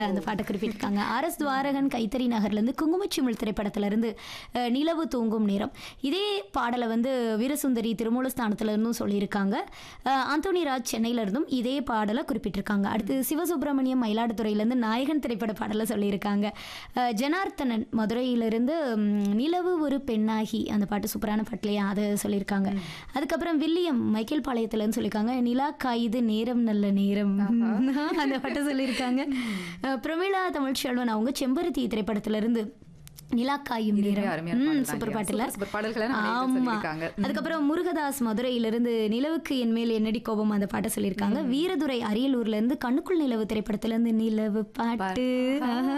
அந்த பாட்டை குறிப்பிட்டிருக்காங்க ஆர் எஸ் துவாரகன் கைத்தறி நகர்லேருந்து குங்குமச்சிமிழ் திரைப்படத்திலிருந்து அஹ், நிலவு தூங்கும் நேரம் இதே பாடலை வந்து வீரசுந்தரி திருமூலஸ்தானத்துல இருந்தும் சொல்லியிருக்காங்க அஹ், அந்தோணி ராஜ் சென்னையில இருந்தும் இதே பாடலை குறிப்பிட்டிருக்காங்க அடுத்து சிவசுப்பிரமணியம் மயிலாடுதுறையிலேருந்து நாயகன் திரைப்பட பாடலை சொல்லியிருக்காங்க அஹ், ஜனார்த்தனன் மதுரையிலிருந்து ம், நிலவு ஒரு பெண்ணாகி அந்த பாட்டு சூப்பரான பாட்டுலையா அதை சொல்லியிருக்காங்க அதுக்கப்புறம் வில்லியம் மைக்கேல் பாளையத்துலன்னு சொல்லியிருக்காங்க நிலா காயுது நேரம் நல்ல நேரம் அந்த பாட்டை சொல்லியிருக்காங்க அஹ் பிரமிளா தமிழ்ச்செல்வன் அவங்க செம்பருத்தி திரைப்படத்துல இருந்து நிலா காயும் இதுவே நேரம் அருமையான ம், பாடல் சூப்பர் தாங்க. பாட்டுல சூப்பர் சூப்பர் பாடல்களை நம்ம நேயர்கள் ஆமா சொல்லியிருக்காங்க. ம். அதுக்கப்புறம் முருகதாஸ் மதுரையிலிருந்து நிலவுக்கு என் மேல் என்னடி கோபம் அந்த பாட்டை சொல்லியிருக்காங்க வீரதுரை அரியலூர்ல இருந்து கண்ணுக்குள் நிலவு திரைப்படத்துல இருந்து நிலவு பாட்டு ஆஹா.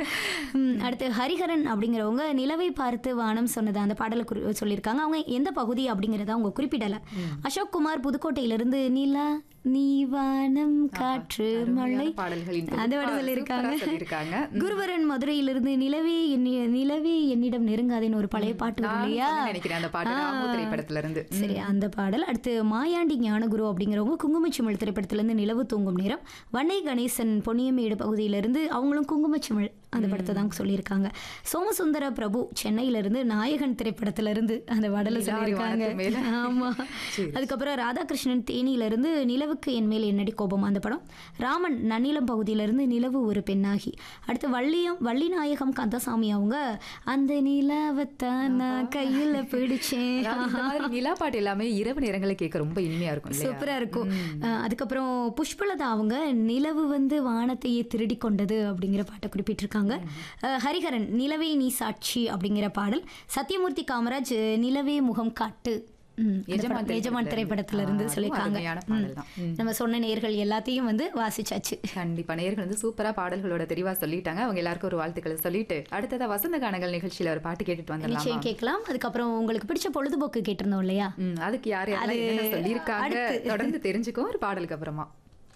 ம், அடுத்து ஹரிஹரன் அப்படிங்கிறவங்க நிலவை பார்த்து வானம் சொன்னது அந்த பாடலை குறி- சொல்லியிருக்காங்க அவங்க எந்த பகுதி அப்படிங்கிறத அவங்க குறிப்பிடல அசோக் குமார் புதுக்கோட்டையிலிருந்து நிலா நீ வானம் காற்று அருமையான மழை பாடல்களின் அந்த தொகுப்பா பாட்டு சொல்லியிருக்காங்க சூப்பரா சொல்லியிருக்காங்க. ம். குருவரன் மதுரையிலிருந்து நிலவே என்னி நிலவே என்னிடம் நெருங்காதேன்னு ஒரு பழைய பாட்டு வரும் நானும் இல்லையா சொல்லணும்னு நினைக்கிறேன் அந்த பாட்டு ராமு ஆ. திரைப்படத்துல இருந்து ம். சரி அந்த பாடல் அடுத்து மாயாண்டி ஞானகுரு அப்படிங்கிறவங்க குங்குமச்சிமிழ் திரைப்படத்திலிருந்து நிலவு தூங்கும் நேரம் வண்ணை கணேசன் பொன்னியமேடு பகுதியிலிருந்து அவங்களும் குங்குமச்சிமிழ் அந்த படத்தை தான் சொல்லியிருக்காங்க சோமசுந்தர பிரபு சென்னையிலிருந்து நாயகன் திரைப்படத்திலிருந்து அந்த பாடலை நிலா சொல்லியிருக்காங்க வானத்து மேல. ஆமா சரி. அதுக்கப்புறம் ராதாகிருஷ்ணன் தேனியிலிருந்து நிலவுக்கு என் மேல் என்னடி கோபம் அந்த படம் ராமன் நன்னிலம் பகுதியிலிருந்து நிலவு ஒரு பெண்ணாகி அடுத்து வள்ளியம் வள்ளிநாயகம் கந்தசாமி அவங்க அந்த நிலாவத்தான் நான் கையில பிடிச்சேன் அதாவது இந்த மாதிரி நிலா பாட்டு எல்லாமே இரவு நேரங்களில் கேட்க ரொம்ப இனிமையா இருக்கும் இல்லையா சூப்பரா இருக்கும் அஹ் அதுக்கப்புறம் புஷ்பலதா அவங்க நிலவு வந்து வானத்தையே திருடி கொண்டது அப்படிங்கிற பாட்டை குறிப்பிட்டிருக்காங்க அஹ் ஹரிஹரன் நிலவே நீ சாட்சி அப்படிங்கிற பாடல் சத்யமூர்த்தி காமராஜ் நிலவே முகம் காட்டு ம், அந்த எஜமான் படம் எஜமான் திரைப்படத்துல இருந்து ஆ, சொல்லியிருக்காங்க அருமையான ம். பாடல் தான். ம். நம்ம சொன்ன நேர்கள் எல்லாத்தையும் வந்து வாசிச்சாச்சு கண்டிப்பா நேயர்கள் வந்து சூப்பரா பாடல்களோட தெரிவா சொல்லிட்டாங்க அவங்க எல்லாருக்கும் ஒரு வாழ்த்துக்களை சொல்லிட்டு அடுத்ததா வசந்த கானங்கள் நிகழ்ச்சியில ஒரு பாட்டு கேட்டுட்டு வந்துடலாமா நிச்சயம் கேட்கலாம் அதுக்கப்புறம் உங்களுக்கு பிடிச்ச பொழுதுபோக்கு கேட்டிருந்தோம் இல்லையா ம், அதுக்கு யார் யாரெல்லாம் அது என்னென்ன சொல்லியிருக்காங்க அடுத்து. தொடர்ந்து தெரிஞ்சுக்கோ ஒரு பாடலுக்கு அப்புறமா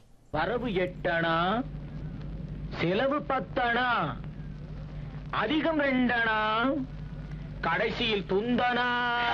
வரவு எட்டணா செலவு பத்தணா அதிகம் ரெண்டணா கடைசியில் துந்தனா